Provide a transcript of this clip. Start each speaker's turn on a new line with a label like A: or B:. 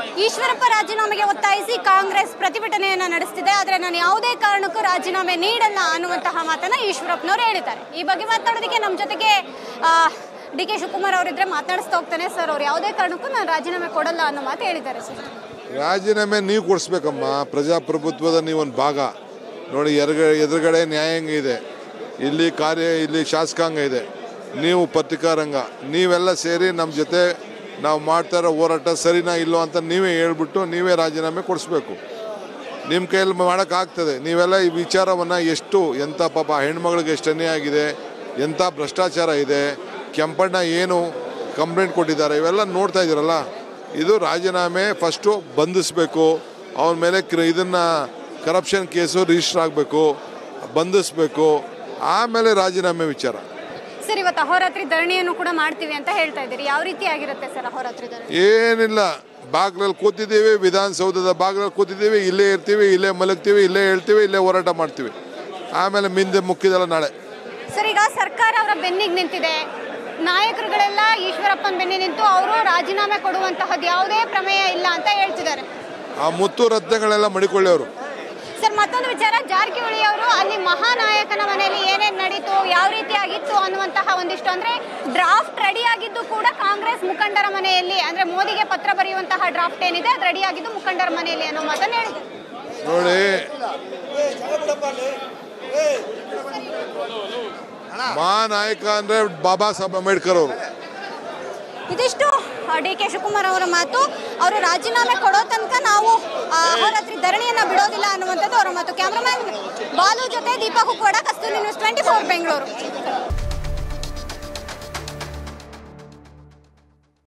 A: ಈಶ್ವರಪ್ಪ ರಾಜೀನಾಮೆಗೆ ಒತ್ತಾಯಿಸಿ ಕಾಂಗ್ರೆಸ್ ಪ್ರತಿಭಟನೆಯನ್ನ ನಡೆಸ್ತಿದೆ ಆದ್ರೆ ನಾನು ಯಾವುದೇ ಕಾರಣಕ್ಕೂ ರಾಜೀನಾಮೆ ನೀಡಲ್ಲ ಅನ್ನುವಂತಹ ಮಾತನ್ನ ಈಶ್ವರಪ್ಪನವರು ಹೇಳಿದ್ದಾರೆ ಈ ಬಗ್ಗೆ ಮಾತಾಡೋದಕ್ಕೆ ನಮ್ಮ ಜೊತೆಗೆ ಡಿ ಕೆ ಶಿವಕುಮಾರ್ ಅವರಿದ್ರೆ ಮಾತಾಡಿಸ್ತಾ ಹೋಗ್ತಾನೆ ಸರ್ ಅವ್ರು ಯಾವುದೇ ಕಾರಣಕ್ಕೂ ನಾನು ರಾಜೀನಾಮೆ ಕೊಡಲ್ಲ ಅನ್ನೋ ಮಾತು ಹೇಳಿದ್ದಾರೆ ಸರ್
B: ರಾಜೀನಾಮೆ ನೀವು ಕೊಡಿಸ್ಬೇಕಮ್ಮ ಪ್ರಜಾಪ್ರಭುತ್ವದ ನೀವೊಂದು ಭಾಗ ನೋಡಿ ಎದುರುಗ ಎದುರುಗಡೆ ನ್ಯಾಯಾಂಗ ಇದೆ ಇಲ್ಲಿ ಕಾರ್ಯ ಇಲ್ಲಿ ಶಾಸಕಾಂಗ ಇದೆ ನೀವು ಪತ್ರಿಕಾರಂಗ ನೀವೆಲ್ಲ ಸೇರಿ ನಮ್ಮ ಜೊತೆ ನಾವು ಮಾಡ್ತಾ ಇರೋ ಹೋರಾಟ ಸರಿನಾ ಇಲ್ಲೋ ಅಂತ ನೀವೇ ಹೇಳ್ಬಿಟ್ಟು ನೀವೇ ರಾಜೀನಾಮೆ ಕೊಡಿಸ್ಬೇಕು ನಿಮ್ಮ ಕೈಯಲ್ಲಿ ಮಾಡೋಕ್ಕಾಗ್ತದೆ ನೀವೆಲ್ಲ ಈ ವಿಚಾರವನ್ನು ಎಷ್ಟು ಎಂಥ ಪಾಪ ಹೆಣ್ಮಗಳಿಗೆ ಎಷ್ಟು ಅನ್ಯಾಯ ಆಗಿದೆ ಎಂಥ ಭ್ರಷ್ಟಾಚಾರ ಇದೆ ಕೆಂಪಣ್ಣ ಏನು ಕಂಪ್ಲೇಂಟ್ ಕೊಟ್ಟಿದ್ದಾರೆ ಇವೆಲ್ಲ ನೋಡ್ತಾ ಇದ್ದೀರಲ್ಲ ಇದು ರಾಜೀನಾಮೆ ಫಸ್ಟು ಬಂಧಿಸಬೇಕು ಅವನ ಮೇಲೆ ಕ್ರ- ಇದನ್ನ ಕರಪ್ಷನ್ ಕೇಸು ರಿಜಿಸ್ಟರ್ ಆಗಬೇಕು ಬಂಧಿಸಬೇಕು ಆಮೇಲೆ ರಾಜೀನಾಮೆ ವಿಚಾರ
A: ಸರ್ ಇವತ್ತು ಅಹೋರಾತ್ರಿ ಧರಣಿಯನ್ನು ಕೂಡ ಮಾಡ್ತೀವಿ ಅಂತ ಹೇಳ್ತಾ ಇದ್ದೀರಿ ಯಾವ ರೀತಿ ಆಗಿರುತ್ತೆ ಸರ್ ಅಹೋರಾತ್ರಿ ಧರಣಿ
B: ಏನಿಲ್ಲ ಬಾಗ್ಲಲ್ಲಿ ಕೂತಿದ್ದೀವಿ ವಿಧಾನಸೌಧದ ಬಾಗ್ಲಲ್ಲಿ ಕೂತಿದ್ದೀವಿ ಇಲ್ಲೇ ಇರ್ತೀವಿ ಇಲ್ಲೇ ಮಲಗ್ತೀವಿ ಇಲ್ಲೇ ಹೇಳ್ತೀವಿ ಇಲ್ಲೇ ಹೋರಾಟ ಮಾಡ್ತೀವಿ ಆಮೇಲೆ ಮಿಂದೆ ಮುಕ್ಕಿದಲ್ಲ ನಾಳೆ
A: ಸರ್ ಈಗ ಸರ್ಕಾರ ಅವರ ಬೆನ್ನಿಗೆ ನಿಂತಿದೆ ನಾಯಕರುಗಳೆಲ್ಲ ಈಶ್ವರಪ್ಪನ ಬೆನ್ನಿ ನಿಂತು ಅವರು ರಾಜೀನಾಮೆ ಕೊಡುವಂತಹದ್ದು ಯಾವುದೇ ಪ್ರಮೇಯ ಇಲ್ಲ ಅಂತ ಹೇಳ್ತಿದ್ದಾರೆ
B: ಆ ಮುತ್ತು ರತ್ನಗಳೆಲ್ಲ ಮಡಿಕೊಳ್ಳೋರು
A: ಸರ್ ಮತ್ತೊಂದು ವಿಚಾರ ಜಾರಕಿಹೊಳಿ ಅವರು ಅಲ್ಲಿ ಮಹಾನಾಯಕನ ಮನೆಯಲ್ಲಿ ಏನೇನ್ ನಡೀತು ಯಾವ ರೀತಿ ಆಗಿತ್ತು ಅನ್ನುವಂತಹ ಒಂದಿಷ್ಟು ಅಂದ್ರೆ ಡ್ರಾಫ್ಟ್ ರೆಡಿ ಆಗಿದ್ದು ಕೂಡ ಕಾಂಗ್ರೆಸ್ ಮುಖಂಡರ ಮನೆಯಲ್ಲಿ ಅಂದ್ರೆ ಮೋದಿಗೆ ಪತ್ರ ಬರೆಯುವಂತಹ ಡ್ರಾಫ್ಟ್ ಏನಿದೆ ಅದು ರೆಡಿ ಆಗಿದ್ದು ಮುಖಂಡರ ಮನೆಯಲ್ಲಿ ಅನ್ನೋ ಮಾತನ್ನ ಹೇಳಿದ್ರು
B: ನೋಡಿ ಮಹಾನಾಯಕ ಅಂದ್ರೆ ಬಾಬಾ ಸಾಹೇಬ್ ಅಂಬೇಡ್ಕರ್ ಅವರು
A: ಇದಿಷ್ಟು ಡಿ ಕೆ ಶಿವಕುಮಾರ್ ಅವರ ಮಾತು ಅವರು ರಾಜೀನಾಮೆ ಕೊಡೋ ತನಕ ನಾವು ಆ, ಅಹೋರಾತ್ರಿ ಧರಣಿಯನ್ನ ಬಿಡೋದಿಲ್ಲ ಅನ್ನುವಂಥದ್ದು ಅವರ ಮಾತು ಕ್ಯಾಮ್ರಾಮ್ಯಾನ್ ಬಾಲು ಜೊತೆ Deepak Hukkoda Kasturi news twenty four Bengaluru